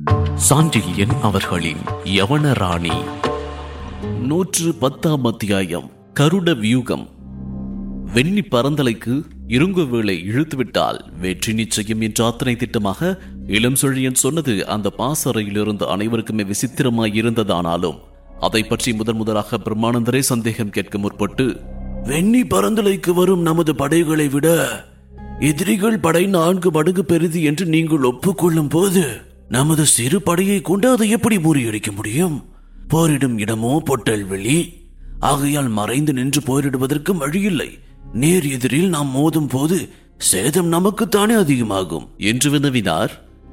சாண்டில்யன் அவர்களின் யவனராணி நூற்று பத்தாம் அத்தியாயம் கருட வியூகம் வெண்ணி பரந்தலைக்கு இருங்கு வேளை இழுத்துவிட்டால் வெற்றி நிச்சயம் என்ற அத்தனை திட்டமாக இளம் சொழியன் சொன்னது அந்த பாசறையிலிருந்து அனைவருக்குமே விசித்திரமாய் இருந்ததானாலும் அதை பற்றி முதன் முதலாக பிரம்மானந்தரே சந்தேகம் கேட்க முற்பட்டு வெண்ணி பரந்தலைக்கு வரும் நமது படைகளை விட எதிரிகள் படை நான்கு மடங்கு பெரிது என்று நீங்கள் ஒப்புக்கொள்ளும் போது நமது சிறு படையை கொண்டு அதை எப்படி முறியடிக்க முடியும் போரிடும் இடமோ பொட்டல் வெளி ஆகையால் மறைந்து நின்று போரிடுவதற்கு வழியில்லை நேர் எதிரில் நாம் மோதும் போது சேதம் நமக்குத்தானே அதிகமாகும் என்று வினவினார்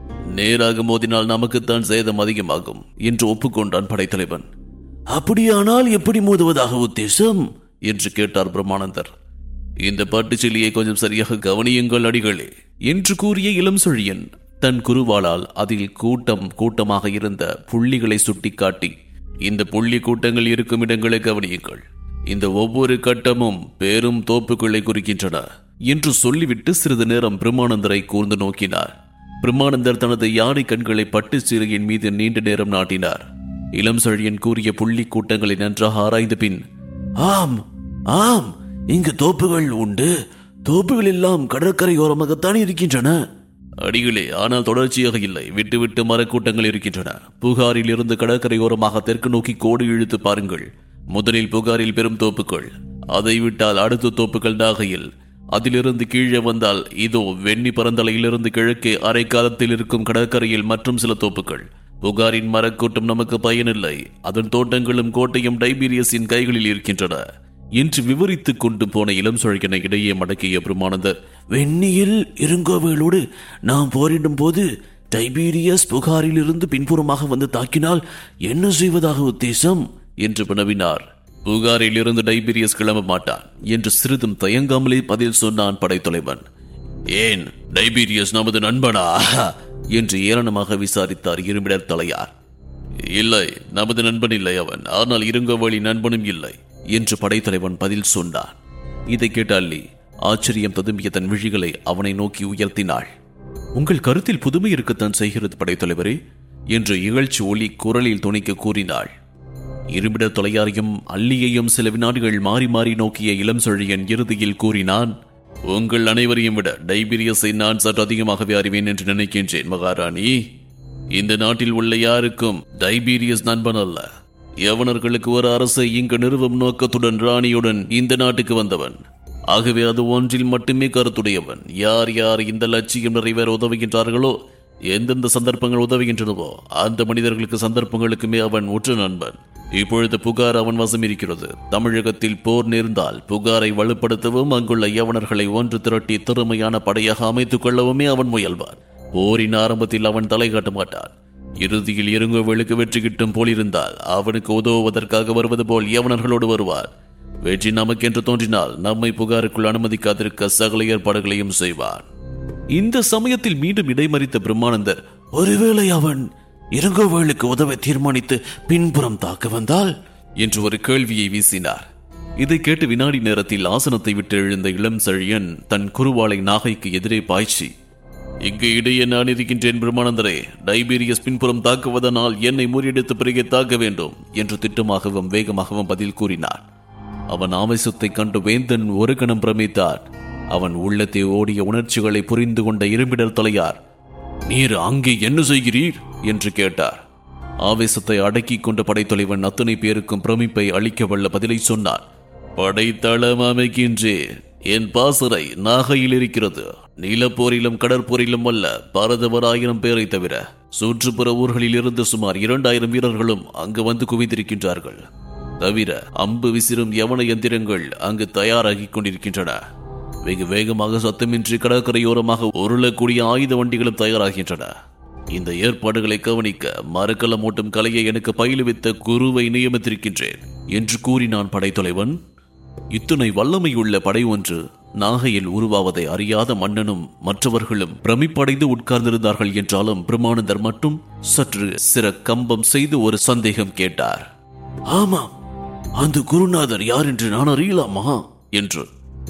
நேராக மோதினால் நமக்குத்தான் சேதம் அதிகமாகும் என்று ஒப்புக்கொண்டான் படைத்தலைவன் அப்படியானால் எப்படி மோதுவதாக உத்தேசம் என்று கேட்டார் பிரம்மானந்தர் இந்த பாட்டுச்செல்லியை கொஞ்சம் சரியாக கவனியுங்கள் அடிகளே என்று கூறிய இளம் சொழியன் தன் குருவாளால் அதில் கூட்டம் கூட்டமாக இருந்த புள்ளிகளை சுட்டிக்காட்டி இந்த புள்ளி கூட்டங்கள் இருக்கும் இடங்களை கவனியுங்கள் இந்த ஒவ்வொரு கட்டமும் பேரும் தோப்புகளை குறிக்கின்றன என்று சொல்லிவிட்டு சிறிது நேரம் பிரம்மானந்தரை கூர்ந்து நோக்கினார் பிரம்மானந்தர் தனது யானை கண்களை பட்டு சிறையின் மீது நீண்ட நேரம் நாட்டினார் இளம் செழியன் கூறிய புள்ளி கூட்டங்களை நன்றாக ஆராய்ந்த பின் ஆம் ஆம் இங்கு தோப்புகள் உண்டு தோப்புகள் எல்லாம் கடற்கரையோரமாகத்தான் இருக்கின்றன அடிகளே ஆனால் தொடர்ச்சியாக இல்லை விட்டு விட்டு மரக்கூட்டங்கள் இருக்கின்றன புகாரில் இருந்து கடற்கரையோரமாக தெற்கு நோக்கி கோடு இழுத்து பாருங்கள் முதலில் புகாரில் பெரும் தோப்புகள் அதை விட்டால் அடுத்த தோப்புகள் நாகையில் அதிலிருந்து கீழே வந்தால் இதோ வெண்ணி பரந்தலையிலிருந்து கிழக்கே அரைக்காலத்தில் இருக்கும் கடற்கரையில் மற்றும் சில தோப்புகள் புகாரின் மரக்கூட்டம் நமக்கு பயனில்லை அதன் தோட்டங்களும் கோட்டையும் டைபீரியஸின் கைகளில் இருக்கின்றன என்று விவரித்துக் கொண்டு போன இளம் சொழகனை இடையே மடக்கிய பிரமானந்தர் வெண்ணியில் இருங்கோவேலோடு நாம் போரிடும் போது டைபீரியஸ் புகாரிலிருந்து பின்புறமாக வந்து தாக்கினால் என்ன செய்வதாக உத்தேசம் என்று வினவினார் புகாரில் இருந்து டைபீரியஸ் கிளம்ப மாட்டான் என்று சிறிதும் தயங்காமலே பதில் சொன்னான் படைத்தலைவன் ஏன் டைபீரியஸ் நமது நண்பனா என்று ஏளனமாக விசாரித்தார் இருமிடர் தலையார் இல்லை நமது நண்பன் இல்லை அவன் ஆனால் இருங்கோவழி நண்பனும் இல்லை என்று படைத்தலைவன் பதில் சொன்னான் இதை கேட்ட அல்லி ஆச்சரியம் ததும்பிய தன் விழிகளை அவனை நோக்கி உயர்த்தினாள் உங்கள் கருத்தில் புதுமை இருக்கத்தான் செய்கிறது படைத்தலைவரே என்று இகழ்ச்சி ஒலி குரலில் துணிக்க கூறினாள் இருமிட தொலையாரையும் அல்லியையும் சில வினாடிகள் மாறி மாறி நோக்கிய இளம் சொழியன் இறுதியில் கூறினான் உங்கள் அனைவரையும் விட டைபீரியஸை நான் சற்று அதிகமாகவே அறிவேன் என்று நினைக்கின்றேன் மகாராணி இந்த நாட்டில் உள்ள யாருக்கும் டைபீரியஸ் நண்பன் அல்ல யவனர்களுக்கு ஒரு அரசை இங்கு நிறுவும் நோக்கத்துடன் ராணியுடன் இந்த நாட்டுக்கு வந்தவன் ஆகவே அது ஒன்றில் மட்டுமே கருத்துடையவன் யார் யார் இந்த லட்சியம் நிறைவேற உதவுகின்றார்களோ எந்தெந்த சந்தர்ப்பங்கள் உதவுகின்றனவோ அந்த மனிதர்களுக்கு சந்தர்ப்பங்களுக்குமே அவன் உற்ற நண்பன் இப்பொழுது புகார் அவன் வசம் இருக்கிறது தமிழகத்தில் போர் நேர்ந்தால் புகாரை வலுப்படுத்தவும் அங்குள்ள யவனர்களை ஒன்று திரட்டி திறமையான படையாக அமைத்துக் கொள்ளவுமே அவன் முயல்வான் போரின் ஆரம்பத்தில் அவன் தலை காட்ட மாட்டான் இறுதியில் இருங்கோவேலுக்கு வெற்றி கிட்டும் போலிருந்தால் அவனுக்கு உதவுவதற்காக வருவது போல் யவனர்களோடு வருவார் வெற்றி நமக்கென்று தோன்றினால் நம்மை புகாருக்குள் அனுமதிக்காதிருக்க சகல ஏற்பாடுகளையும் செய்வான் இந்த சமயத்தில் மீண்டும் இடைமறித்த பிரம்மானந்தர் ஒருவேளை அவன் இருங்கோவேலுக்கு உதவ தீர்மானித்து பின்புறம் தாக்க வந்தால் என்று ஒரு கேள்வியை வீசினார் இதை கேட்டு வினாடி நேரத்தில் ஆசனத்தை விட்டு எழுந்த இளம் செழியன் தன் குருவாளை நாகைக்கு எதிரே பாய்ச்சி இங்கு இடையே நான் இருக்கின்றேன் பிரம்மானந்தரே டைபீரியஸ் பின்புறம் தாக்குவதனால் என்னை முறியடித்த பிறகே தாக்க வேண்டும் என்று திட்டமாகவும் வேகமாகவும் பதில் கூறினார் அவன் ஆவேசத்தைக் கண்டு வேந்தன் ஒரு கணம் பிரமித்தார் அவன் உள்ளத்தை ஓடிய உணர்ச்சிகளை புரிந்து கொண்ட இரும்பிடர் தலையார் நீர் அங்கே என்ன செய்கிறீர் என்று கேட்டார் ஆவேசத்தை அடக்கிக் கொண்ட படைத்தலைவன் அத்தனை பேருக்கும் பிரமிப்பை அளிக்க வல்ல பதிலை சொன்னார் படைத்தளம் அமைக்கின்றேன் என் பாசறை நாகையில் இருக்கிறது நீலப்போரிலும் கடற்போரிலும் அல்ல பரதவர் ஆயிரம் பேரை தவிர சுற்றுப்புற ஊர்களில் இருந்து சுமார் இரண்டாயிரம் வீரர்களும் அங்கு வந்து குவிந்திருக்கின்றார்கள் தவிர அம்பு விசிறும் யவன எந்திரங்கள் அங்கு தயாராகிக் கொண்டிருக்கின்றன வெகு வேகமாக சத்தமின்றி கடற்கரையோரமாக உருளக்கூடிய ஆயுத வண்டிகளும் தயாராகின்றன இந்த ஏற்பாடுகளை கவனிக்க மரக்கலம் ஓட்டும் கலையை எனக்கு பயிலுவித்த குருவை நியமித்திருக்கின்றேன் என்று கூறினான் படைத்தலைவன் இத்துணை வல்லமையுள்ள படை ஒன்று நாகையில் உருவாவதை அறியாத மன்னனும் மற்றவர்களும் பிரமிப்படைந்து உட்கார்ந்திருந்தார்கள் என்றாலும் பிரமானந்தர் மட்டும் சற்று சிற கம்பம் செய்து ஒரு சந்தேகம் கேட்டார் ஆமாம் அந்த குருநாதர் யார் என்று நான் அறியலாமா என்று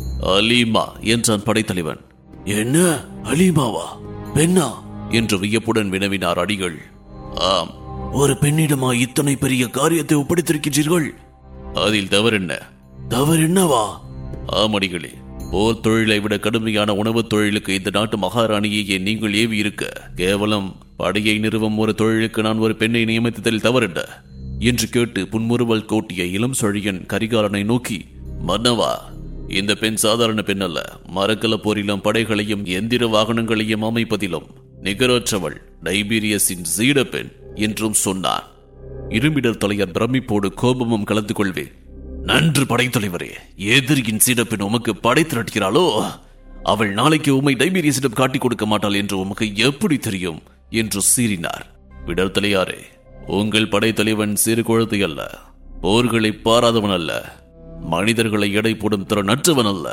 அலீமா என்றான் படைத்தலைவன் என்ன அலிமாவா பெண்ணா என்று வியப்புடன் வினவினார் அடிகள் ஆம் ஒரு பெண்ணிடமா இத்தனை பெரிய காரியத்தை ஒப்படைத்திருக்கின்றீர்கள் அதில் தவறென்ன தவறு என்னவா ஆமடிகளே போர் தொழிலை விட கடுமையான உணவுத் தொழிலுக்கு இந்த நாட்டு மகாராணியையே நீங்கள் ஏவி இருக்க கேவலம் படையை நிறுவும் ஒரு தொழிலுக்கு நான் ஒரு பெண்ணை நியமித்ததில் தவறென்ன என்று கேட்டு புன்முறுவல் கோட்டிய இளம் சொழியன் கரிகாலனை நோக்கி மன்னவா இந்த பெண் சாதாரண பெண் அல்ல மரக்கல போரிலும் படைகளையும் எந்திர வாகனங்களையும் அமைப்பதிலும் நிகரற்றவள் டைபீரியஸின் சீட பெண் என்றும் சொன்னான் இரும்பிடர் தலையர் பிரமிப்போடு கோபமும் கலந்து கொள்வேன் நன்று படைத்தலைவரே எதிரியின் சீடப்பெண் உமக்கு படை திரட்டுகிறாளோ அவள் நாளைக்கு உம்மை டைபீரியஸிடம் காட்டிக் கொடுக்க மாட்டாள் என்று உமக்கு எப்படி தெரியும் என்று சீறினார் விடர் தலையாரே உங்கள் படைத்தலைவன் சிறு குழந்தை அல்ல போர்களை பாராதவன் அல்ல மனிதர்களை எடை போடும் திறனற்றவன் அல்ல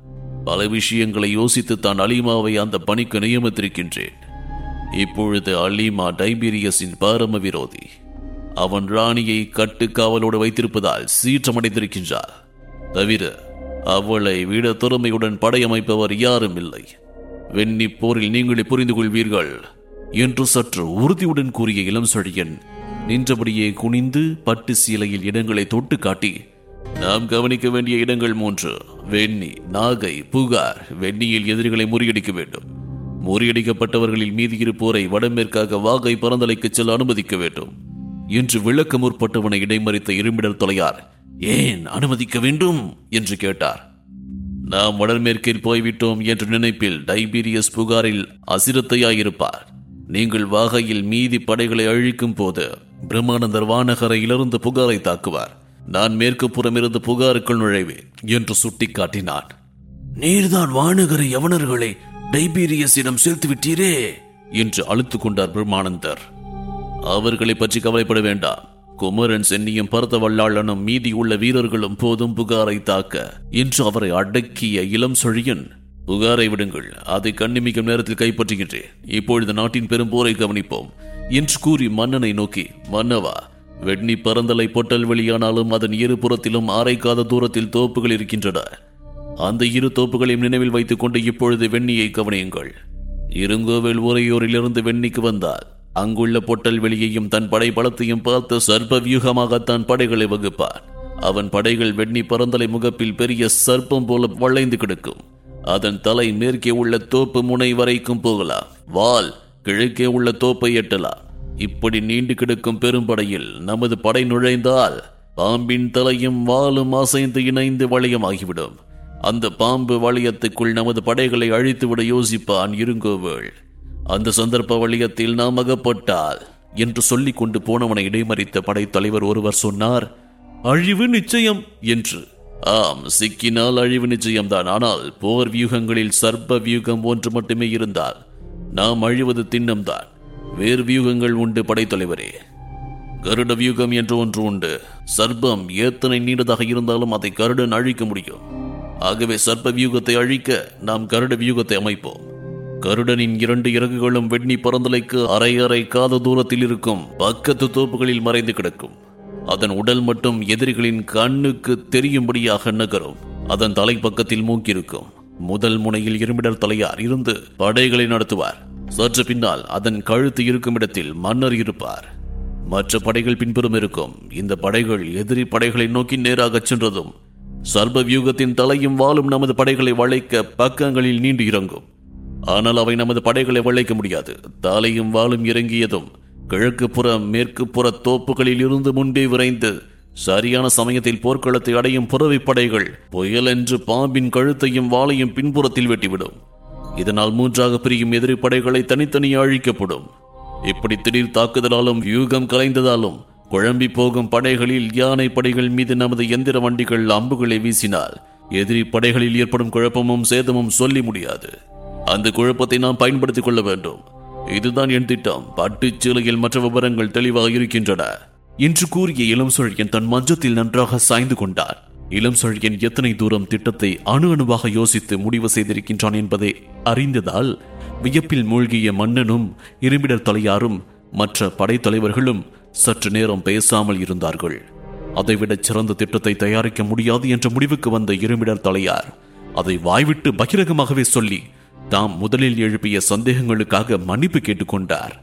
பல விஷயங்களை யோசித்து தான் அலிமாவை அந்த பணிக்கு நியமித்திருக்கின்றேன் இப்பொழுது அலிமா டைபீரியஸின் பரம விரோதி அவன் ராணியை கட்டுக்காவலோடு வைத்திருப்பதால் சீற்றமடைந்திருக்கின்றார் தவிர அவளை விட திறமையுடன் படையமைப்பவர் யாரும் இல்லை வெண்ணி போரில் நீங்களே புரிந்து கொள்வீர்கள் என்று சற்று உறுதியுடன் கூறிய இளம் சொழியன் நின்றபடியே குனிந்து பட்டு சீலையில் இடங்களை தொட்டு காட்டி நாம் கவனிக்க வேண்டிய இடங்கள் மூன்று வெண்ணி நாகை புகார் வெண்ணியில் எதிரிகளை முறியடிக்க வேண்டும் முறியடிக்கப்பட்டவர்களில் மீதி இருப்போரை வடமேற்காக வாகை பரந்தலைக்கு செல்ல அனுமதிக்க வேண்டும் என்று விளக்க முற்பட்டவனை இடைமறித்த இருமிடர் தொலையார் ஏன் அனுமதிக்க வேண்டும் என்று கேட்டார் நாம் வடமேற்கில் போய்விட்டோம் என்ற நினைப்பில் டைபீரியஸ் புகாரில் அசிரத்தையாயிருப்பார் நீங்கள் வாகையில் மீதி படைகளை அழிக்கும் போது பிரம்மானந்தர் வானகரையிலிருந்து புகாரை தாக்குவார் நான் மேற்கு புறமிருந்து புகாருக்குள் நுழைவேன் என்று சுட்டிக்காட்டினான் நீர்தான் வானகரை யவனர்களை டைபீரியஸிடம் சேர்த்து விட்டீரே என்று அழுத்துக் கொண்டார் பிரம்மானந்தர் அவர்களை பற்றி கவலைப்பட வேண்டாம் குமரன் சென்னியும் பரத வல்லாளனும் மீதி உள்ள வீரர்களும் போதும் புகாரை தாக்க என்று அவரை அடக்கிய இளம் சொழியன் புகாரை விடுங்கள் அதை கண்ணிமிக்கும் நேரத்தில் கைப்பற்றுகின்றேன் இப்பொழுது நாட்டின் பெரும் போரை கவனிப்போம் என்று கூறி மன்னனை நோக்கி மன்னவா வெண்ணி பரந்தலை பொட்டல் வெளியானாலும் அதன் இரு புறத்திலும் ஆரைக்காத தூரத்தில் தோப்புகள் இருக்கின்றன அந்த இரு தோப்புகளையும் நினைவில் வைத்துக் கொண்டு இப்பொழுது வெண்ணியை கவனியுங்கள் இருங்கோவில் உரையோரிலிருந்து வெண்ணிக்கு வந்தால் அங்குள்ள பொட்டல் வெளியையும் தன் படை பலத்தையும் பார்த்து சர்ப்ப வியூகமாக தன் படைகளை வகுப்பான் அவன் படைகள் வெண்ணி பரந்தலை முகப்பில் பெரிய சர்ப்பம் போல வளைந்து கிடக்கும் அதன் தலை மேற்கே உள்ள தோப்பு முனை வரைக்கும் போகலாம் வால் கிழக்கே உள்ள தோப்பை எட்டலாம் இப்படி நீண்டு கிடக்கும் பெரும்படையில் நமது படை நுழைந்தால் பாம்பின் தலையும் வாலும் அசைந்து இணைந்து வளையமாகிவிடும் அந்த பாம்பு வளையத்துக்குள் நமது படைகளை அழித்துவிட யோசிப்பான் இருங்கோவேள் அந்த சந்தர்ப்ப வளையத்தில் நாம் அகப்பட்டால் என்று சொல்லிக் கொண்டு போனவனை இடைமறித்த படைத்தலைவர் ஒருவர் சொன்னார் அழிவு நிச்சயம் என்று ஆம் சிக்கினால் அழிவு நிச்சயம்தான் ஆனால் போர் வியூகங்களில் சர்ப்ப வியூகம் ஒன்று மட்டுமே இருந்தால் நாம் அழிவது திண்ணம்தான் வேறு வியூகங்கள் உண்டு படைத்தலைவரே கருட வியூகம் என்று ஒன்று உண்டு சர்ப்பம் எத்தனை நீண்டதாக இருந்தாலும் அதை கருடன் அழிக்க முடியும் ஆகவே சர்ப்ப வியூகத்தை அழிக்க நாம் கருட வியூகத்தை அமைப்போம் கருடனின் இரண்டு இறகுகளும் வெண்ணி பரந்தலைக்கு அரை அரை காத தூரத்தில் இருக்கும் பக்கத்து தோப்புகளில் மறைந்து கிடக்கும் அதன் உடல் மட்டும் எதிரிகளின் கண்ணுக்கு தெரியும்படியாக நகரும் அதன் தலைப்பக்கத்தில் மூக்கிருக்கும் முதல் முனையில் இருமிடர் தலையார் இருந்து படைகளை நடத்துவார் சற்று பின்னால் அதன் கழுத்து இருக்கும் இடத்தில் மன்னர் இருப்பார் மற்ற படைகள் பின்புறம் இருக்கும் இந்த படைகள் எதிரி படைகளை நோக்கி நேராகச் சென்றதும் சர்ப வியூகத்தின் தலையும் வாளும் நமது படைகளை வளைக்க பக்கங்களில் நீண்டு இறங்கும் ஆனால் அவை நமது படைகளை வளைக்க முடியாது தலையும் வாளும் இறங்கியதும் கிழக்கு புற மேற்கு புற தோப்புகளில் இருந்து முன்பே விரைந்து சரியான சமயத்தில் போர்க்களத்தை அடையும் புறவை படைகள் புயல் என்று பாம்பின் கழுத்தையும் வாளையும் பின்புறத்தில் வெட்டிவிடும் இதனால் மூன்றாக பிரியும் எதிரி படைகளை தனித்தனியே அழிக்கப்படும் இப்படி திடீர் தாக்குதலாலும் வியூகம் கலைந்ததாலும் குழம்பி போகும் படைகளில் யானை படைகள் மீது நமது எந்திர வண்டிகள் அம்புகளை வீசினால் எதிரி படைகளில் ஏற்படும் குழப்பமும் சேதமும் சொல்லி முடியாது அந்த குழப்பத்தை நாம் பயன்படுத்திக் கொள்ள வேண்டும் இதுதான் என் திட்டம் பட்டுச் சீலையில் மற்ற விவரங்கள் தெளிவாக இருக்கின்றன என்று கூறிய இளம் சொழியன் தன் மஞ்சத்தில் நன்றாக சாய்ந்து கொண்டார் இளம் சொழியன் எத்தனை தூரம் திட்டத்தை அணு அணுவாக யோசித்து முடிவு செய்திருக்கின்றான் என்பதை அறிந்ததால் வியப்பில் மூழ்கிய மன்னனும் இரும்பிடர் தலையாரும் மற்ற படைத்தலைவர்களும் சற்று நேரம் பேசாமல் இருந்தார்கள் அதைவிட சிறந்த திட்டத்தை தயாரிக்க முடியாது என்ற முடிவுக்கு வந்த இருமிடர் தலையார் அதை வாய்விட்டு பகிரங்கமாகவே சொல்லி தாம் முதலில் எழுப்பிய சந்தேகங்களுக்காக மன்னிப்பு கேட்டுக்கொண்டார்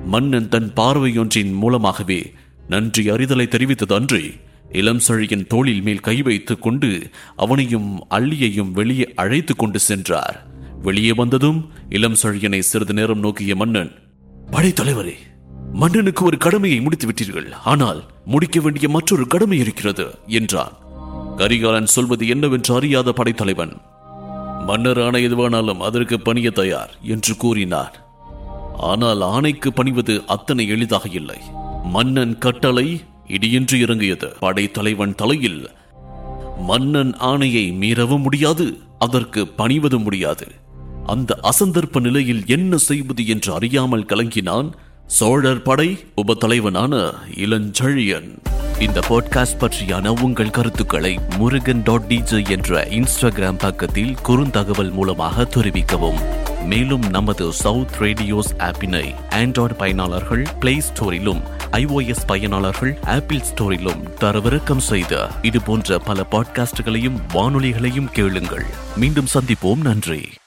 மன்னன் தன் பார்வையொன்றின் மூலமாகவே நன்றி அறிதலை தெரிவித்தது அன்றி இளம் செழியன் தோளில் மேல் கை வைத்துக் கொண்டு அவனையும் அள்ளியையும் வெளியே அழைத்துக் கொண்டு சென்றார் வெளியே வந்ததும் இளம் செழியனை சிறிது நேரம் நோக்கிய மன்னன் படைத்தலைவரே மன்னனுக்கு ஒரு கடமையை முடித்து விட்டீர்கள் ஆனால் முடிக்க வேண்டிய மற்றொரு கடமை இருக்கிறது என்றான் கரிகாலன் சொல்வது என்னவென்று அறியாத படைத்தலைவன் மன்னர் ஆணை எதுவானாலும் அதற்கு பணிய தயார் என்று கூறினார் ஆனால் ஆணைக்கு பணிவது அத்தனை எளிதாக இல்லை மன்னன் கட்டளை இடியின்றி இறங்கியது படைத்தலைவன் தலையில் மன்னன் ஆணையை மீறவும் முடியாது அதற்கு பணிவதும் முடியாது அந்த அசந்தர்ப்ப நிலையில் என்ன செய்வது என்று அறியாமல் கலங்கினான் சோழர் படை உபத்தலைவனான இளஞ்செழியன் இந்த பாட்காஸ்ட் பற்றியான உங்கள் கருத்துக்களை முருகன் டாட் டிஜே என்ற இன்ஸ்டாகிராம் பக்கத்தில் குறுந்தகவல் மூலமாக தெரிவிக்கவும் மேலும் நமது சவுத் ரேடியோஸ் ஆப்பினை ஆண்ட்ராய்டு பயனாளர்கள் பிளே ஸ்டோரிலும் ஐஓஎஸ் பயனாளர்கள் ஆப்பிள் ஸ்டோரிலும் தரவிறக்கம் செய்த இது போன்ற பல பாட்காஸ்டுகளையும் வானொலிகளையும் கேளுங்கள் மீண்டும் சந்திப்போம் நன்றி